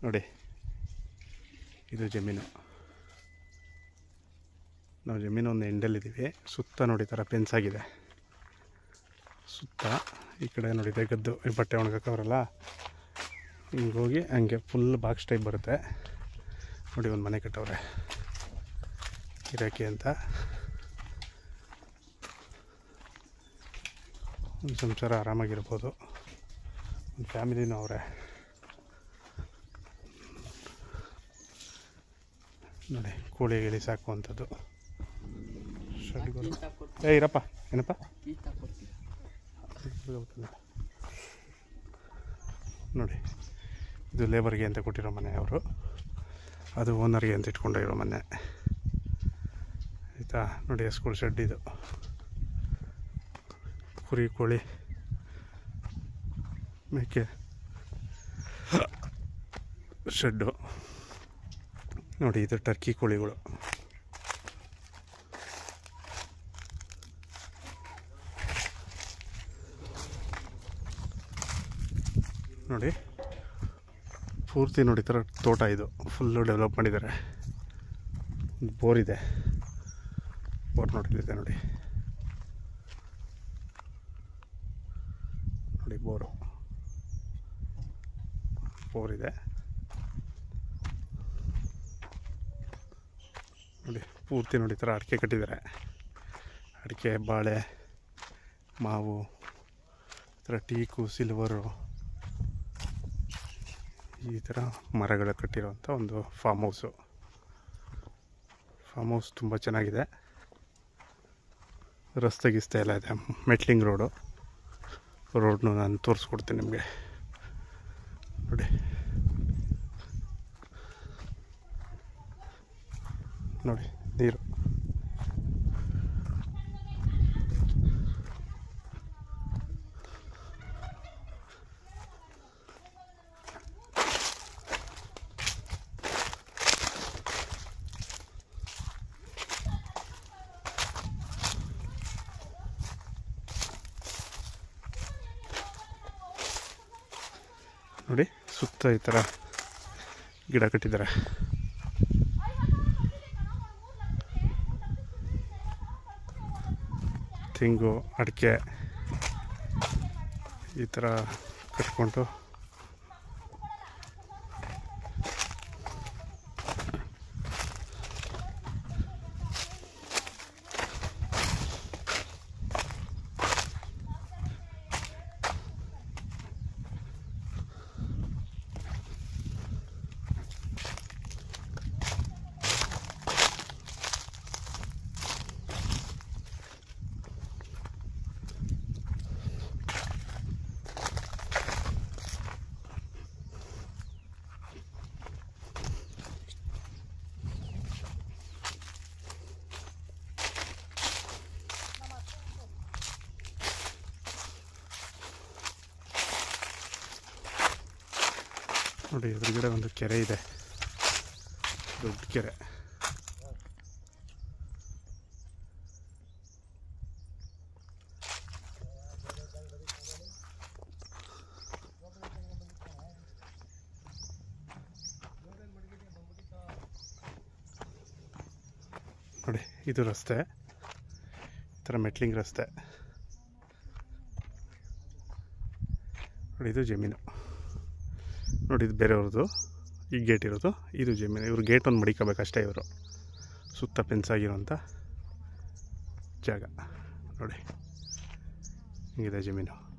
ನೋಡಿ ಇದು ಜಮೀನು ನಾವು ಜಮೀನು ಒಂದು ಎಂಡಲ್ಲಿದ್ದೀವಿ ಸುತ್ತ ನೋಡಿ ಈ ಥರ ಫೆನ್ಸ್ ಆಗಿದೆ ಸುತ್ತ ಈ ಕಡೆ ನೋಡಿ ಗದ್ದು ಈ ಬಟ್ಟೆ ಒಣಗಕ್ಕವ್ರಲ್ಲ ಹಿಂಗೆ ಹೋಗಿ ಹಂಗೆ ಫುಲ್ ಬಾಕ್ಸ್ ಟೈಪ್ ಬರುತ್ತೆ ನೋಡಿ ಒಂದು ಮನೆ ಕಟ್ಟವ್ರೆ ಇರೋಕ್ಕೆ ಅಂತ ಒಂದು ಸಂಸಾರ ಆರಾಮಾಗಿರ್ಬೋದು ಒಂದು ಫ್ಯಾಮಿಲಿನೂ ಅವರೇ ನೋಡಿ ಕೋಳಿ ಗಿಳಿ ಸಾಕುವಂಥದ್ದು ಶೆಡ್ಗಳು ಏ ಇರಪ್ಪ ಏನಪ್ಪ ನೋಡಿ ಇದು ಲೇಬರ್ಗೆ ಅಂತ ಕೊಟ್ಟಿರೋ ಮನೆ ಅವರು ಅದು ಓನರ್ಗೆ ಅಂತ ಇಟ್ಕೊಂಡಿರೋ ಮನೆ ಆಯಿತಾ ನೋಡಿ ಸ್ಕೂಲ್ ಶೆಡ್ ಇದು ಕುರಿ ಕೋಳಿ ಮೇಕೆ ಶೆಡ್ಡು ನೋಡಿ ಇದು ಟರ್ಕಿ ಕೋಳಿಗಳು ನೋಡಿ ಪೂರ್ತಿ ನೋಡಿ ಈ ಥರ ತೋಟ ಇದು ಫುಲ್ಲು ಡೆವಲಪ್ ಮಾಡಿದ್ದಾರೆ ಒಂದು ಬೋರ್ ಇದೆ ಬೋರ್ ನೋಡಿಲಿದೆ ನೋಡಿ ನೋಡಿ ಬೋರು ಬೋರ್ ಇದೆ ನೋಡಿ ಪೂರ್ತಿ ನೋಡಿ ಈ ಥರ ಅಡಿಕೆ ಕಟ್ಟಿದ್ದಾರೆ ಅಡಿಕೆ ಬಾಳೆ ಮಾವು ಈ ಥರ ಟೀಕು ಸಿಲ್ವರು ಈ ಥರ ಮರಗಳು ಕಟ್ಟಿರೋಂಥ ಒಂದು ಫಾರ್ಮ್ ಹೌಸು ಫಾರ್ಮ್ ಹೌಸ್ ತುಂಬ ಚೆನ್ನಾಗಿದೆ ರಸ್ತೆ ಗಿಸ್ತೆ ಎಲ್ಲ ಇದೆ ಮೆಟ್ಲಿಂಗ್ ರೋಡು ರೋಡ್ನು ನಾನು ತೋರಿಸ್ಕೊಡ್ತೀನಿ ನಿಮಗೆ ನೋಡಿ ನೋಡಿ ನೀರು ನೋಡಿ ಸುತ್ತ ಈ ಥರ ಗಿಡ ಕಟ್ಟಿದ್ದಾರೆ ತೆಂಗು ಅಡಿಕೆ ಈ ಥರ ಕಟ್ಕೊಂಡು ನೋಡಿ ಎದುರುಗಡೆ ಒಂದು ಕೆರೆ ಇದೆ ದೊಡ್ಡ ಕೆರೆ ನೋಡಿ ಇದು ರಸ್ತೆ ಈ ಥರ ಮೆಟ್ಲಿಂಗ್ ರಸ್ತೆ ನೋಡಿ ಇದು ಜಮೀನು ನೋಡಿ ಇದು ಬೇರೆಯವ್ರದ್ದು ಈ ಗೇಟ್ ಇರೋದು ಇದು ಜಮೀನು ಇವರು ಗೇಟ್ ಒಂದು ಮಡಿಕೋಬೇಕಷ್ಟೇ ಇವರು ಸುತ್ತ ಫೆನ್ಸ್ ಆಗಿರೋಂಥ ಜಾಗ ನೋಡಿ ಹಿಂಗಿದೆ ಜಮೀನು